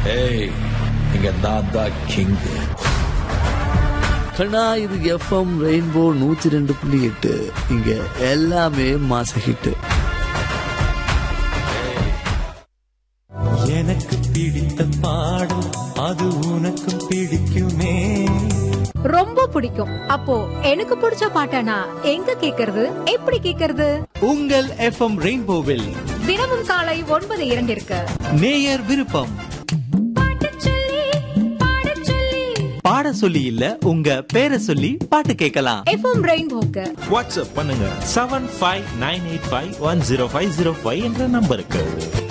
ஏய் இங்க நான் தான் கிங் கண்ணா இது எஃப்எம் ரெயின்போ நூத்தி ரெண்டு புள்ளி எட்டு இங்க எல்லாமே மாச ஹிட் எனக்கு பிடித்த பாடல் அது உனக்கும் பிடிக்குமே ரொம்ப பிடிக்கும் அப்போ எனக்கு பிடிச்ச பாட்டனா எங்க கேக்குறது எப்படி கேக்குறது உங்கள் எஃப்எம் ரெயின்போவில் தினமும் காலை ஒன்பது இரண்டிற்கு நேயர் விருப்பம் பாட சொல்லி இல்ல உங்க பேரை சொல்லி பாட்டு கேட்கலாம் எஃப்எம் ரெயின்போக்கு வாட்ஸ்அப் பண்ணுங்க seven five nine eight five one zero five zero five என்ற நம்பருக்கு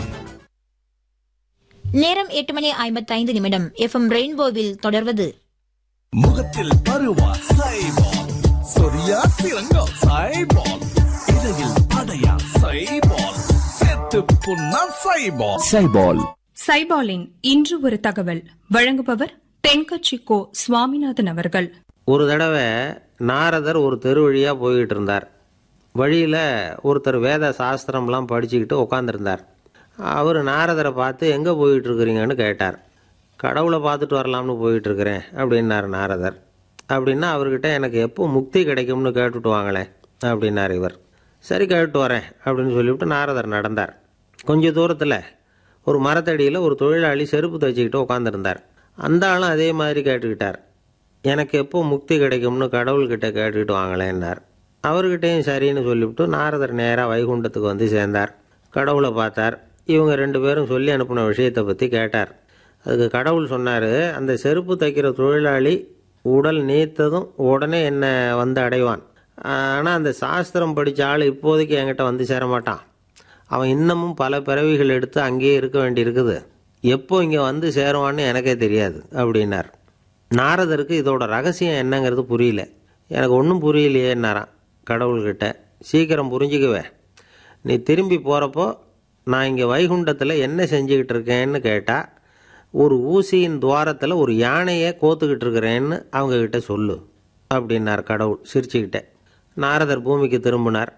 நேரம் எட்டு மணி ஐம்பத்தைந்து நிமிடம் எஃப்எம் ரெயின்போவில் தொடர்வது முகத்தில் பருவா சைபால் சொரியா சிறங்கா சைபால் இடையில் அடையா சைபால் செத்து புண்ணா சைபால் சைபால் சைபாலின் இன்று ஒரு தகவல் வழங்குபவர் தென்கட்சி கோ சுவாமிநாதன் அவர்கள் ஒரு தடவை நாரதர் ஒரு தெரு வழியாக போய்கிட்டு இருந்தார் வழியில் ஒருத்தர் வேத சாஸ்திரம்லாம் படிச்சுக்கிட்டு உட்காந்துருந்தார் அவர் நாரதரை பார்த்து எங்கே போயிட்டு இருக்கிறீங்கன்னு கேட்டார் கடவுளை பார்த்துட்டு வரலாம்னு போயிட்டு இருக்கிறேன் அப்படின்னார் நாரதர் அப்படின்னா அவர்கிட்ட எனக்கு எப்போ முக்தி கிடைக்கும்னு கேட்டுட்டு வாங்களேன் அப்படின்னார் இவர் சரி கேட்டு வரேன் அப்படின்னு சொல்லிவிட்டு நாரதர் நடந்தார் கொஞ்ச தூரத்தில் ஒரு மரத்தடியில் ஒரு தொழிலாளி செருப்பு தைச்சிக்கிட்டு உட்காந்துருந்தார் அந்த ஆளும் அதே மாதிரி கேட்டுக்கிட்டார் எனக்கு எப்போ முக்தி கிடைக்கும்னு கடவுள்கிட்ட கேட்டுக்கிட்டு வாங்களேன்னார் அவர்கிட்டையும் சரின்னு சொல்லிவிட்டு நாரதர் நேராக வைகுண்டத்துக்கு வந்து சேர்ந்தார் கடவுளை பார்த்தார் இவங்க ரெண்டு பேரும் சொல்லி அனுப்பின விஷயத்தை பற்றி கேட்டார் அதுக்கு கடவுள் சொன்னார் அந்த செருப்பு தைக்கிற தொழிலாளி உடல் நீத்ததும் உடனே என்னை வந்து அடைவான் ஆனால் அந்த சாஸ்திரம் படித்த ஆள் இப்போதைக்கு என்கிட்ட வந்து சேர மாட்டான் அவன் இன்னமும் பல பிறவிகள் எடுத்து அங்கேயே இருக்க வேண்டியிருக்குது எப்போ இங்கே வந்து சேருவான்னு எனக்கே தெரியாது அப்படின்னார் நாரதருக்கு இதோட ரகசியம் என்னங்கிறது புரியல எனக்கு ஒன்றும் புரியலையேன்னாரான் கடவுள்கிட்ட சீக்கிரம் புரிஞ்சுக்குவேன் நீ திரும்பி போகிறப்போ நான் இங்கே வைகுண்டத்தில் என்ன செஞ்சுக்கிட்டு இருக்கேன்னு கேட்டால் ஒரு ஊசியின் துவாரத்தில் ஒரு யானையை கோத்துக்கிட்டு இருக்கிறேன்னு அவங்கக்கிட்ட சொல்லு அப்படின்னார் கடவுள் சிரிச்சுக்கிட்டே நாரதர் பூமிக்கு திரும்பினார்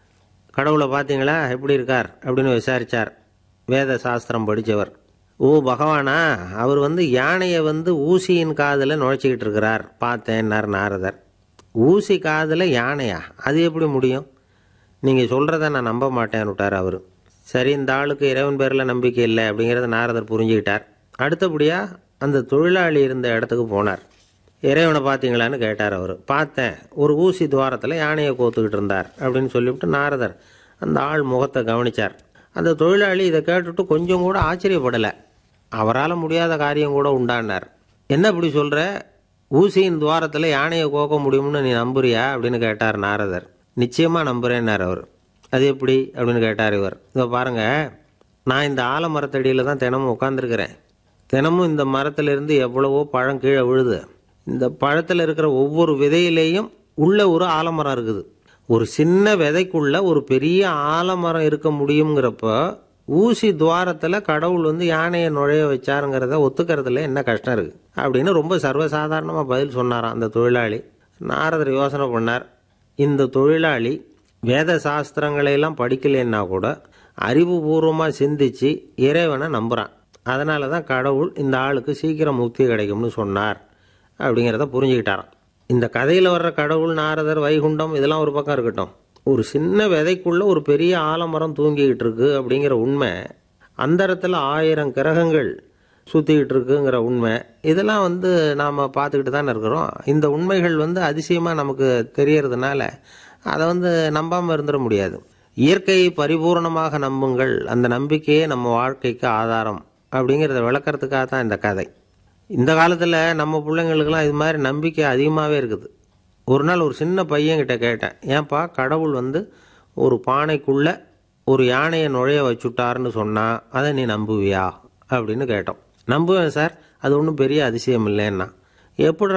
கடவுளை பார்த்தீங்களா எப்படி இருக்கார் அப்படின்னு விசாரித்தார் வேத சாஸ்திரம் படித்தவர் ஓ பகவானா அவர் வந்து யானையை வந்து ஊசியின் காதில் நுழைச்சிக்கிட்டு இருக்கிறார் பார்த்தேன்னார் நாரதர் ஊசி காதில் யானையா அது எப்படி முடியும் நீங்கள் சொல்கிறத நான் நம்ப மாட்டேன்னு விட்டார் அவர் சரி இந்த ஆளுக்கு இறைவன் பேரில் நம்பிக்கை இல்லை அப்படிங்கிறத நாரதர் புரிஞ்சுக்கிட்டார் அடுத்தபடியாக அந்த தொழிலாளி இருந்த இடத்துக்கு போனார் இறைவனை பார்த்தீங்களான்னு கேட்டார் அவர் பார்த்தேன் ஒரு ஊசி துவாரத்தில் யானையை கோத்துக்கிட்டு இருந்தார் அப்படின்னு சொல்லிவிட்டு நாரதர் அந்த ஆள் முகத்தை கவனிச்சார் அந்த தொழிலாளி இதை கேட்டுட்டு கொஞ்சம் கூட ஆச்சரியப்படலை அவரால் முடியாத காரியம் கூட உண்டானார் என்ன இப்படி சொல்கிற ஊசியின் துவாரத்தில் யானையை கோக்க முடியும்னு நீ நம்புறியா அப்படின்னு கேட்டார் நாரதர் நிச்சயமாக நம்புகிறேன்னார் அவர் அது எப்படி அப்படின்னு கேட்டார் இவர் இதோ பாருங்கள் நான் இந்த ஆலமரத்தடியில் தான் தினமும் உட்காந்துருக்கிறேன் தினமும் இந்த மரத்திலிருந்து எவ்வளவோ பழம் கீழே விழுது இந்த பழத்தில் இருக்கிற ஒவ்வொரு விதையிலேயும் உள்ள ஒரு ஆலமரம் இருக்குது ஒரு சின்ன விதைக்குள்ள ஒரு பெரிய ஆலமரம் இருக்க முடியுங்கிறப்ப ஊசி துவாரத்தில் கடவுள் வந்து யானையை நுழைய வச்சாருங்கிறத ஒத்துக்கிறதுல என்ன கஷ்டம் இருக்குது அப்படின்னு ரொம்ப சர்வசாதாரணமாக பதில் சொன்னாராம் அந்த தொழிலாளி நாரதர் யோசனை பண்ணார் இந்த தொழிலாளி வேத சாஸ்திரங்களையெல்லாம் படிக்கலைன்னா கூட அறிவுபூர்வமாக சிந்திச்சு இறைவனை நம்புகிறான் அதனால தான் கடவுள் இந்த ஆளுக்கு சீக்கிரம் முக்தி கிடைக்கும்னு சொன்னார் அப்படிங்கிறத புரிஞ்சுக்கிட்டாராம் இந்த கதையில் வர்ற கடவுள் நாரதர் வைகுண்டம் இதெல்லாம் ஒரு பக்கம் இருக்கட்டும் ஒரு சின்ன விதைக்குள்ள ஒரு பெரிய ஆலமரம் தூங்கிக்கிட்டு இருக்கு அப்படிங்கிற உண்மை அந்தரத்தில் ஆயிரம் கிரகங்கள் சுற்றிக்கிட்டு இருக்குங்கிற உண்மை இதெல்லாம் வந்து நாம் பார்த்துக்கிட்டு தானே இருக்கிறோம் இந்த உண்மைகள் வந்து அதிசயமாக நமக்கு தெரியறதுனால அதை வந்து நம்பாமல் இருந்துட முடியாது இயற்கையை பரிபூர்ணமாக நம்புங்கள் அந்த நம்பிக்கையே நம்ம வாழ்க்கைக்கு ஆதாரம் அப்படிங்கிறத விளக்கறதுக்காக தான் இந்த கதை இந்த காலத்தில் நம்ம பிள்ளைங்களுக்கெல்லாம் இது மாதிரி நம்பிக்கை அதிகமாகவே இருக்குது ஒரு நாள் ஒரு சின்ன பையன்கிட்ட கேட்டேன் ஏன்பா கடவுள் வந்து ஒரு பானைக்குள்ளே ஒரு யானையை நுழைய வச்சுட்டாருன்னு சொன்னால் அதை நீ நம்புவியா அப்படின்னு கேட்டோம் நம்புவேன் சார் அது ஒன்றும் பெரிய அதிசயம் இல்லைன்னா எப்படி